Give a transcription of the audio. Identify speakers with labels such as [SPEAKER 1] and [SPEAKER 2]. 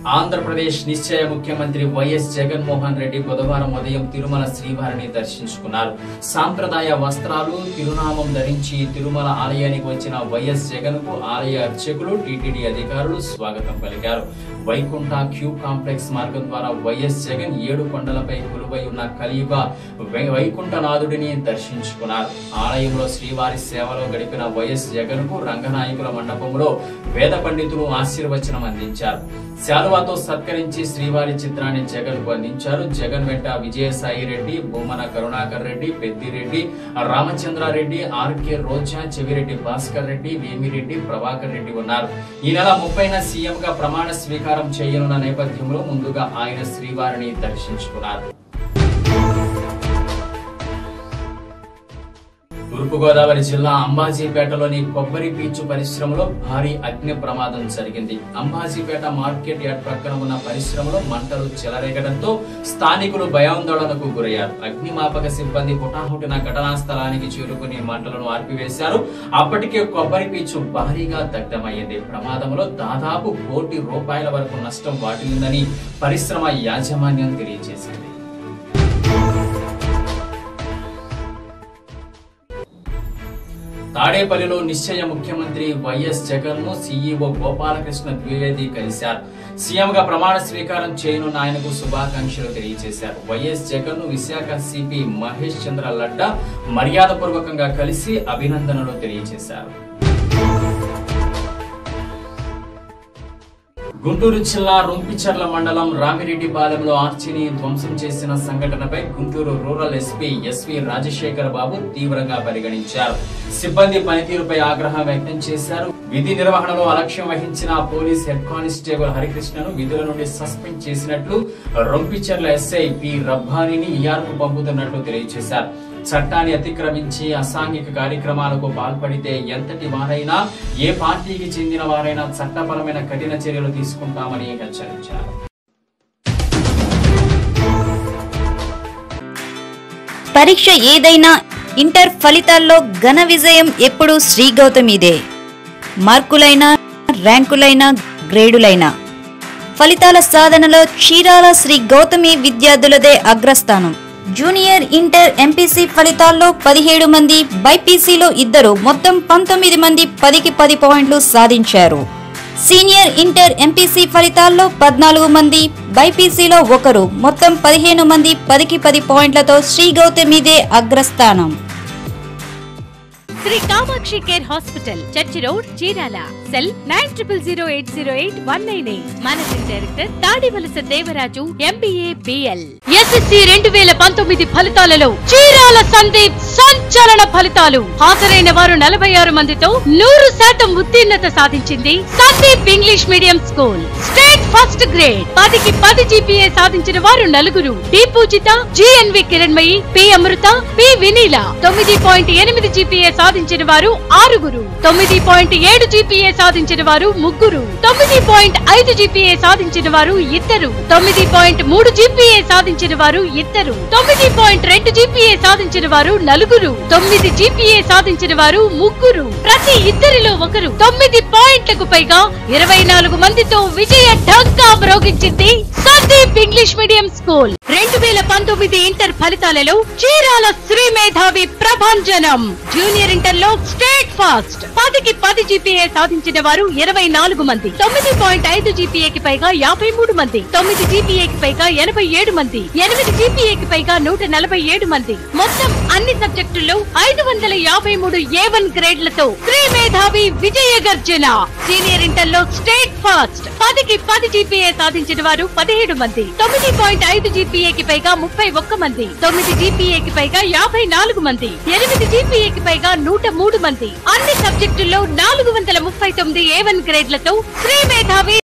[SPEAKER 1] ఆంధ్రప్రదేశ్ నిశ్చయ ముఖ్యమంత్రి వైఎస్ జగన్మోహన్ రెడ్డి బుధవారం ఉదయం తిరుమల శ్రీవారిని దర్శించుకున్నారు సాంప్రదాయ వస్త్రాలు తిరునామం ధరించి తిరుమల ఆలయానికి వచ్చిన వైఎస్ జగన్ కు ఆలయ అర్చకులు టీటీడీ అధికారులు స్వాగతం పలికారు వైకుంఠ క్యూ కాంప్లెక్స్ మార్గం ద్వారా వైఎస్ జగన్ ఏడు కొండలపై కొలువై ఉన్న కలియుగ వై- వైకుంఠనాథుడిని దర్శించుకున్నారు ఆలయంలో శ్రీవారి సేవలో గడిపిన వైఎస్ జగన్ కు రంగనాయకుల మండపంలో వేద పండితులు ఆశీర్వచనం అందించారు శాలువాతో సత్కరించి శ్రీవారి చిత్రాన్ని జగన్ కు అందించారు జగన్ వెంట విజయసాయి రెడ్డి బొమ్మన కరుణాకర్ రెడ్డి పెద్దిరెడ్డి రామచంద్రారెడ్డి ఆర్కే రోజా చెవిరెడ్డి భాస్కర్ రెడ్డి వేమిరెడ్డి ప్రభాకర్ రెడ్డి ఉన్నారు ఈ నెల ముప్పైన సీఎం గా ప్రమాణ స్వీకారం చేయనున్న నేపథ్యంలో ముందుగా ఆయన శ్రీవారిని దర్శించుకున్నారు తూర్పుగోదావరి జిల్లా అంబాజీపేటలోని కొబ్బరి పీచు పరిశ్రమలో భారీ అగ్ని ప్రమాదం జరిగింది అంబాజీపేట మార్కెట్ యార్డ్ ప్రక్కన ఉన్న పరిశ్రమలో మంటలు చెలరేగడంతో స్థానికులు భయాందోళనకు గురయ్యారు అగ్నిమాపక సిబ్బంది హుటాహుటిన ఘటనా స్థలానికి చేరుకుని మంటలను ఆర్పివేశారు అప్పటికే కొబ్బరి పీచు భారీగా దగ్ధమైంది ప్రమాదంలో దాదాపు కోటి రూపాయల వరకు నష్టం వాటిల్లిందని పరిశ్రమ యాజమాన్యం తెలియజేసింది తాడేపల్లిలో నిశ్చయ ముఖ్యమంత్రి వైఎస్ జగన్ ను సీఈఓ గోపాలకృష్ణ ద్వివేది కలిశారు సీఎం గా ప్రమాణ స్వీకారం చేయనున్న ఆయనకు శుభాకాంక్షలు తెలియజేశారు వైఎస్ జగన్ ను విశాఖ సిపి మహేష్ చంద్ర లడ్డా మర్యాదపూర్వకంగా కలిసి అభినందనలు తెలియజేశారు గుంటూరు జిల్లా రొంపిచర్ల మండలం రామిరెడ్డిపాలెంలో ఆర్చిని ధ్వంసం చేసిన సంఘటనపై Guntur rural S P S V Rajasekhar Babu తీవ్రంగా పరిగణించారు సిబ్బంది పనితీరుపై ఆగ్రహం వ్యక్తం చేశారు విధి నిర్వహణలో అలక్ష్యం వహించిన పోలీస్ హెడ్ కానిస్టేబుల్ హరికృష్ణను విధుల నుండి సస్పెండ్ చేసినట్లు రొంపిచర్ల ఎస్ఐ పి రబ్బానిని ఈఆర్కు పంపుతున్నట్లు తెలియజేశారు చట్టాన్ని అతిక్రమించి అసాంఘిక కార్యక్రమాలకు పాల్పడితే ఎంతటి వారైనా ఏ పార్టీకి చెందిన వారైనా చట్టపరమైన కఠిన చర్యలు తీసుకుంటామని హెచ్చరించారు
[SPEAKER 2] పరీక్ష ఏదైనా ఇంటర్ ఫలితాల్లో ఘన విజయం ఎప్పుడూ శ్రీ గౌతమిదే మార్కులైనా ర్యాంకులైనా గ్రేడులైనా ఫలితాల సాధనలో చీరాల శ్రీ గౌతమి విద్యార్థులదే అగ్రస్థానం జూనియర్ ఇంటర్ ఎంపీసీ ఫలితాల్లో పదిహేడు మంది బైపీసీలో ఇద్దరు మొత్తం పంతొమ్మిది మంది పదికి పది పాయింట్లు సాధించారు సీనియర్ ఇంటర్ ఎంపీసీ ఫలితాల్లో పద్నాలుగు మంది బైపీసీలో ఒకరు మొత్తం పదిహేను మంది పదికి పది పాయింట్లతో శ్రీ గౌతమిదే అగ్రస్థానం
[SPEAKER 3] Sri Kamakshi care hospital church road Chirala cell nine triple zero eight zero eight one nine eight managing director Tadivalasa Devaraju M B A B L S S C రెండు వేల పంతొమ్మిది ఫలితాలలో చీరాల సందీప్ సంచలన ఫలితాలు హాజరైన వారు నలభై ఆరు మందితో నూరు శాతం ఉత్తీర్ణత సాధించింది Sandeep English medium school state first grade పదికి పది జీపీఏ సాధించిన వారు నలుగురు D Poojitha G N V Kiranmayi P Amrutha P Vineela తొమ్మిది పాయింట్ ఎనిమిది జీపీఏ సాధించిన వారు ఆరుగురు తొమ్మిది పాయింట్ ఏడు జీపీఏ సాధించిన వారు ముగ్గురు తొమ్మిది పాయింట్ ఐదు జీపీఏ సాధించిన వారు ఇద్దరు తొమ్మిది పాయింట్ మూడు జీపీఏ సాధించిన వారు ఇద్దరు తొమ్మిది పాయింట్ రెండు జీపీఏ సాధించిన వారు నలుగురు తొమ్మిది జీపీఏ సాధించిన వారు ముగ్గురు ప్రతి ఇద్దరిలో ఒకరు తొమ్మిది పాయింట్లకు పైగా ఇరవై నాలుగు మందితో విజయ ఢంకా మ్రోగించింది సందీప్ ఇంగ్లీష్ మీడియం స్కూల్ రెండు వేల పంతొమ్మిది ఇంటర్ ఫలితాలలో చీరాల శ్రీ మేధావి ప్రభంజనం జూనియర్ ఇంటర్ లో స్టేట్ ఫాస్ట్ పదికి పది జీపీఏ సాధించిన వారు ఇరవై నాలుగు మంది తొమ్మిది పాయింట్ ఐదు జీపీఏకి పైగా యాభై మూడు మంది తొమ్మిది జీపీఏకి పైగా ఎనభై ఏడు మంది ఎనిమిది జీపీఏకి పైగా నూట నలభై ఏడు మంది మొత్తం అన్ని సబ్జెక్టుల్లో ఐదు వందల యాభై మూడు ఏ వన్ గ్రేడ్లతో శ్రీ మేధావి విజయ గర్జన సీనియర్ ఇంటర్ లో స్టేట్ ఫాస్ట్ పదికి పది జీపీఏ సాధించిన వారు పదిహేడు మంది తొమ్మిది పాయింట్ ఐదు జీపీఏకి పైగా ముప్పై ఒక్క మంది తొమ్మిది జీపీఏకి పైగా యాభై నాలుగు మంది ఎనిమిది జీపీఏకి పైగా నూట మూడు మంది అన్ని సబ్జెక్టుల్లో నాలుగు వందల ముప్పై తొమ్మిది ఏ వన్ గ్రేడ్లతో శ్రీ మేధావి